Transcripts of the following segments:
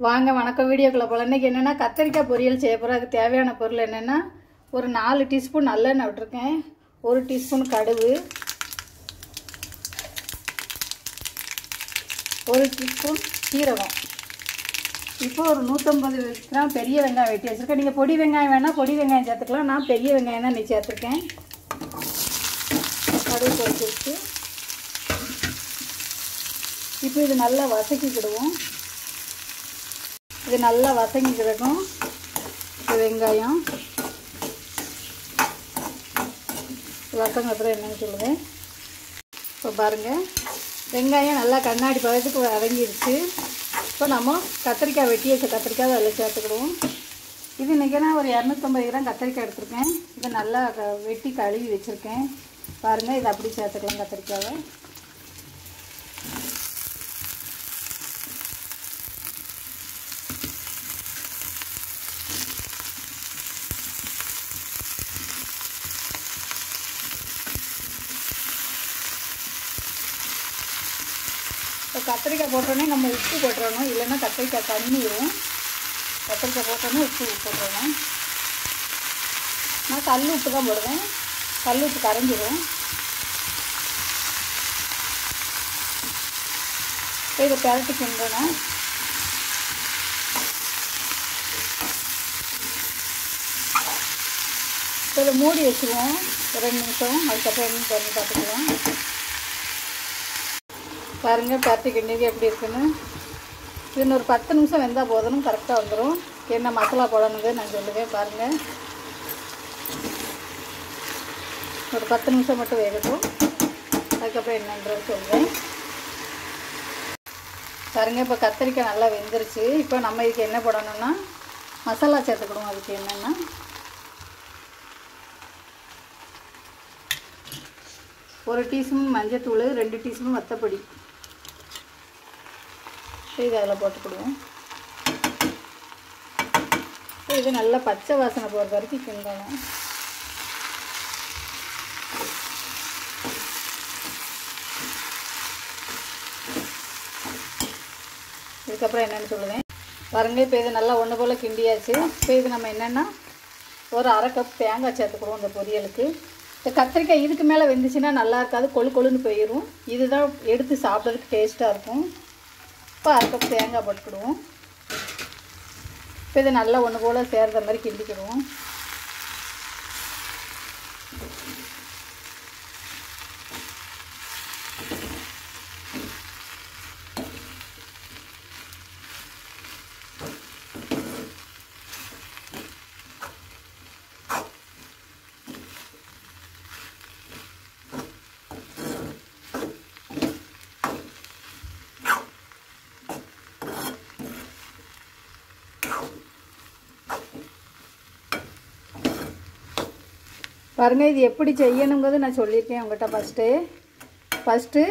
வாங்க வணக்கம் வீடியோக்குள்ள போகலாம் இன்றைக்கி என்னென்னா கத்திரிக்காய் பொரியல் செய்ய போகிறோம் அதுக்கு தேவையான பொருள் என்னென்னா ஒரு நாலு டீஸ்பூன் நல்லெண்ணெய் விட்டுருக்கேன் ஒரு டீஸ்பூன் கடுகு ஒரு டீஸ்பூன் சீரகம் இப்போ ஒரு நூற்றம்பது கிராம் பெரிய வெங்காயம் வெட்டி வச்சுருக்கேன் நீங்கள் பொடி வெங்காயம் வேணால் பொடி வெங்காயம் சேர்த்துக்கலாம் நான் பெரிய வெங்காயம் தான் நீ சேர்த்துருக்கேன் கடுகு பொறிச்சு வச்சு இப்போ இது நல்லா வதக்கிக்கிடுவோம் இது நல்லா வதங்கிக்கிடக்கும் இது வெங்காயம் வதங்கப்புறம் என்னன்னு சொல்லுவேன் இப்போ பாருங்கள் வெங்காயம் நல்லா கண்ணாடி பதத்துக்கு வதங்கிடுச்சு இப்போ நம்ம கத்திரிக்காய் வெட்டி வச்ச கத்திரிக்காய் அதில் சேர்த்துக்கிடுவோம் இது இன்றைக்கி நான் ஒரு இரநூத்தம்பது கிராம் கத்திரிக்காய் எடுத்திருக்கேன் இதை நல்லா க- வெட்டி கழுவி வச்சுருக்கேன் பாருங்கள் இதை அப்படி சேர்த்துக்கலாம் கத்திரிக்காவை இப்போ கத்திரிக்காய் போட்டோன்னே நம்ம உப்பு போட்டுறணும் இல்லைன்னா கத்திரிக்காய் தண்ணிடும் கத்திரிக்காய் போட்டோன்னே உப்பு போட்டுறணும் நான் கல் உப்பு தான் போடுவேன் கல் உப்பு கரைஞ்சிரும் இப்போ இதை பெரட்டி கிண்டணும் இப்போ இதை மூடி வச்சுருவோம் ஒரு ரெண்டு நிமிஷம் அதுக்கப்புறம் என்ன திறந்து பார்த்துக்கலாம் பாருங்கள் பருத்தி கிண்டிக்கு எப்படி இருக்குன்னு இது இன்னொரு பத்து நிமிஷம் வெந்தால் போதும் கரெக்டாக வந்துடும் என்ன மசாலா போடணுங்க நான் சொல்லுவேன் பாருங்கள் ஒரு பத்து நிமிஷம் மட்டும் வேகட்டும் அதுக்கப்புறம் என்னன்றது சொல்லுவேன் பாருங்க இப்போ கத்திரிக்காய் நல்லா வெந்துருச்சு இப்போ நம்ம இதுக்கு என்ன போடணும்னா மசாலா சேர்த்துக்கணும் அதுக்கு என்னென்னா ஒரு டீஸ்பூன் மஞ்சத்தூள் ரெண்டு டீஸ்பூன் வத்தப்பொடி இது அதில் போட்டுக்கிடுவோம் இது நல்லா பச்சை வாசனை போகிற வரைக்கும் கிண்டணும் இதுக்கப்புறம் என்னென்னு சொல்லுவேன் பாருங்க இப்போ இது நல்லா ஒன்று போல் கிண்டியாச்சு இப்போ இது நம்ம என்னென்னா ஒரு அரை கப் தேங்காய் சேர்த்துக்கிடுவோம் இந்த பொரியலுக்கு இந்த கத்திரிக்காய் இதுக்கு மேலே வெந்துச்சுன்னா நல்லா இருக்காது கொழு கொழுன்னு போயிடும் இதுதான் எடுத்து சாப்பிட்றதுக்கு டேஸ்ட்டாக இருக்கும் இப்போ அரை கப் தேங்காய் போட்டுக்கிடுவோம் இப்போ இது நல்லா ஒன்று போல் சேர்ந்த மாதிரி கிண்டிக்கிடுவோம் பாருங்கள் இது எப்படி செய்யணுங்கிறது நான் சொல்லியிருக்கேன் உங்கள்கிட்ட ஃபஸ்ட்டு ஃபஸ்ட்டு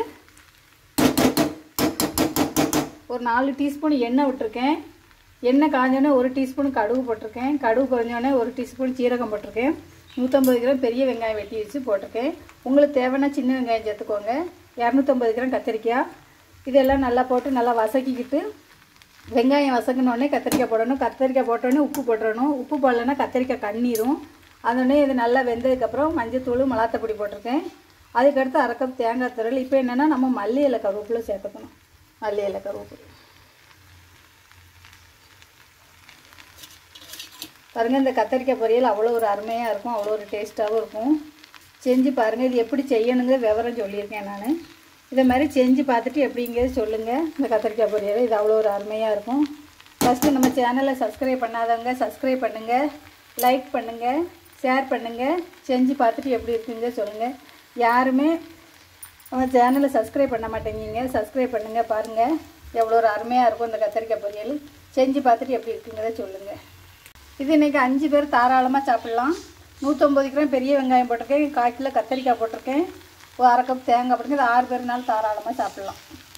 ஒரு நாலு டீஸ்பூன் எண்ணெய் விட்டுருக்கேன் எண்ணெய் காஞ்சோடனே ஒரு டீஸ்பூன் கடுகு போட்டிருக்கேன் கடுகு குறைஞ்சோடனே ஒரு டீஸ்பூன் சீரகம் போட்டிருக்கேன் நூற்றம்பது கிராம் பெரிய வெங்காயம் வெட்டி வச்சு போட்டிருக்கேன் உங்களுக்கு தேவைன்னா சின்ன வெங்காயம் சேர்த்துக்கோங்க இரநூத்தம்பது கிராம் கத்திரிக்காய் இதெல்லாம் நல்லா போட்டு நல்லா வதக்கிக்கிட்டு வெங்காயம் வசங்கினோடனே கத்திரிக்காய் போடணும் கத்திரிக்காய் போட்டோடனே உப்பு போட்டுறணும் உப்பு போடலைன்னா கத்திரிக்காய் கண்ணீரும் அதோடனே இது நல்லா வெந்ததுக்கப்புறம் மஞ்சத்தூள் மிளகாத்தப்பொடி போட்டிருக்கேன் அதுக்கடுத்து அரை கப் தேங்காய் துரல் இப்போ என்னென்னா நம்ம மல்லி இலை கருவேப்பிலை சேர்த்துக்கணும் மல்லி இலை கருவேப்பிலை பாருங்கள் இந்த கத்திரிக்காய் பொரியல் அவ்வளோ ஒரு அருமையாக இருக்கும் அவ்வளோ ஒரு டேஸ்ட்டாகவும் இருக்கும் செஞ்சு பாருங்கள் இது எப்படி செய்யணுங்க விவரம் சொல்லியிருக்கேன் நான் இதை மாதிரி செஞ்சு பார்த்துட்டு எப்படிங்கிறது சொல்லுங்கள் இந்த கத்திரிக்காய் பொரியல் இது அவ்வளோ ஒரு அருமையாக இருக்கும் ஃபஸ்ட்டு நம்ம சேனலை சப்ஸ்கிரைப் பண்ணாதவங்க சப்ஸ்கிரைப் பண்ணுங்கள் லைக் பண்ணுங்கள் ஷேர் பண்ணுங்கள் செஞ்சு பார்த்துட்டு எப்படி இருக்குங்க சொல்லுங்கள் யாருமே நம்ம சேனலை சப்ஸ்கிரைப் பண்ண மாட்டேங்கிங்க சப்ஸ்கிரைப் பண்ணுங்கள் பாருங்கள் எவ்வளோ ஒரு அருமையாக இருக்கும் இந்த கத்திரிக்காய் பொரியல் செஞ்சு பார்த்துட்டு எப்படி இருக்குங்கிறத சொல்லுங்கள் இது இன்றைக்கி அஞ்சு பேர் தாராளமாக சாப்பிட்லாம் நூற்றம்பது கிராம் பெரிய வெங்காயம் போட்டிருக்கேன் கால் கிலோ கத்திரிக்காய் போட்டிருக்கேன் ஒரு அரை கப் தேங்காய் போட்டிருக்கேன் இது ஆறு பேர்னாலும் தாராளமாக சாப்பிட்லாம்